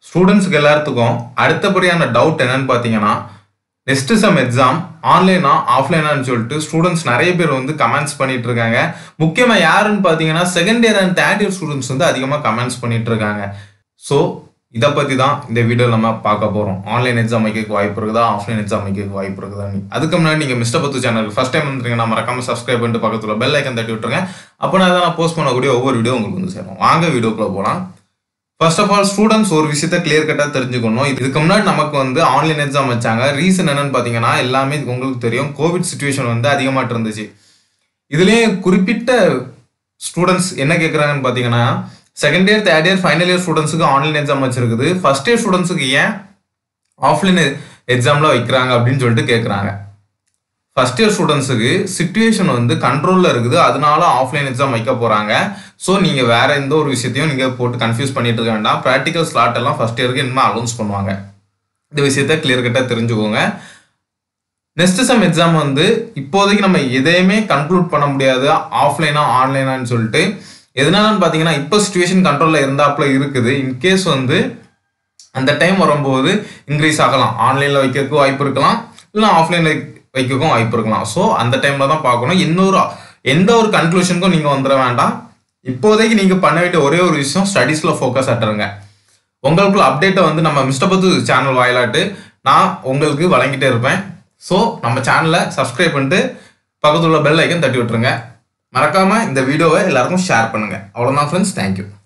ஸ்டூடெண்ட்ஸுக்கு எல்லாத்துக்கும் அடுத்தபடியான டவுட் என்னன்னு பார்த்தீங்கன்னா நெக்ஸ்ட் செம் எக்ஸாம் ஆன்லைனா ஆஃப்லைனான்னு சொல்லிட்டு ஸ்டூடெண்ட்ஸ் நிறைய பேர் வந்து கமெண்ட்ஸ் பண்ணிட்டு இருக்காங்க முக்கியமாக யாருன்னு பார்த்தீங்கன்னா second year and third year students வந்து அதிகமாக கமெண்ட்ஸ் பண்ணிட்டு இருக்காங்க ஸோ இதை பற்றி தான் இந்த வீடியோ நம்ம பார்க்க போகிறோம் ஆன்லைன் எக்ஸாம் வைக்க வாய்ப்பு இருக்குதா ஆஃப்லைன் எக்ஸாம் வைக்க வாய்ப்பு இருக்குதா நீ அதுக்கு முன்னாடி நீங்கள் மிஸ்டர் பத்து சேனலுக்கு ஃபஸ்ட் டைம் வந்துருங்கன்னா மறக்காம சப்ஸ்கிரைப் பண்ணிட்டு பக்கத்தில் பெல் ஐக்கன் தட்டி விட்டுருங்க அப்போ நான் தான் நான் போஸ்ட் பண்ணக்கூடிய ஒவ்வொரு வீடியோ உங்களுக்கு வந்து சேரும் வாங்க வீடியோக்குள்ளே போகலாம் ஃபர்ஸ்ட் ஆஃப் ஆல் ஸ்டூடெண்ட்ஸ் ஒரு விஷயத்த கிளியர் கட்டாக தெரிஞ்சுக்கணும் இதுக்கு முன்னாடி நமக்கு வந்து ஆன்லைன் எக்ஸாம் வச்சாங்க ரீசன் என்னன்னு பார்த்தீங்கன்னா எல்லாமே உங்களுக்கு தெரியும் கோவிட் சுச்சுவேஷன் வந்து அதிகமாட்டு இருந்துச்சு இதுலேயே குறிப்பிட்ட ஸ்டூடெண்ட்ஸ் என்ன கேட்குறாங்கன்னு பார்த்தீங்கன்னா second year third year final year ஸ்டூடெண்ட்ஸுக்கு ஆன்லைன் எக்ஸாம் வச்சிருக்குது ஃபர்ஸ்ட் இயர் ஸ்டூடெண்ட்ஸுக்கு ஏன் ஆஃப்லைன் எக்ஸாமில் வைக்கிறாங்க அப்படின்னு சொல்லிட்டு கேட்குறாங்க ஃபர்ஸ்ட் இயர் ஸ்டூடெண்ட்ஸுக்கு சுச்சுவேஷன் வந்து கண்ட்ரோலில் இருக்குது அதனால ஆஃப்லைன் எக்ஸாம் வைக்க போகிறாங்க ஸோ நீங்கள் வேற எந்த ஒரு விஷயத்தையும் நீங்கள் போட்டு கன்ஃபியூஸ் பண்ணிட்டு இருக்க வேண்டாம் ப்ராக்டிக்கல் ஸ்லாட் எல்லாம் ஃபர்ஸ்ட் இயருக்கு இனிமேல் அலௌன்ஸ் பண்ணுவாங்க இந்த விஷயத்த கிளியர் கட்டாக தெரிஞ்சுக்கோங்க நெக்ஸ்ட் செம் எக்ஸாம் வந்து இப்போதைக்கு நம்ம எதையுமே கன்க்ளூட் பண்ண முடியாது ஆஃப்லைனா ஆன்லைனான்னு சொல்லிட்டு எதனாலன்னு பார்த்தீங்கன்னா இப்போ சுச்சுவேஷன் கண்ட்ரோலில் இருந்தாப்புல இருக்குது இன்கேஸ் வந்து அந்த டைம் வரும்போது இன்க்ரீஸ் ஆகலாம் ஆன்லைனில் வைக்கிறதுக்கும் வாய்ப்பு இருக்கலாம் இல்லை ஆஃப்லைனில் வைக்கிறதுக்கும் வாய்ப்பு இருக்கலாம் ஸோ அந்த டைமில் தான் பார்க்கணும் இன்னொரு எந்த ஒரு கன்க்ளூஷனுக்கும் நீங்கள் வந்துட வேண்டாம் இப்போதைக்கு நீங்கள் பண்ண வேண்டிய ஒரே ஒரு விஷயம் ஸ்டடீஸில் ஃபோக்கஸ் ஆட்டுருங்க உங்களுக்குள்ள அப்டேட்டை வந்து நம்ம மிஸ்டர் பத்து சேனல் வாயிலாட்டு நான் உங்களுக்கு வழங்கிட்டே இருப்பேன் ஸோ நம்ம சேனலை சப்ஸ்கிரைப் பண்ணிட்டு பக்கத்துல உள்ள பெல் ஐக்கன் தட்டி விட்டுருங்க மறக்காம இந்த வீடியோவை எல்லாருக்கும் ஷேர் பண்ணுங்க அவ்வளோதான் ஃப்ரெண்ட்ஸ் தேங்க்யூ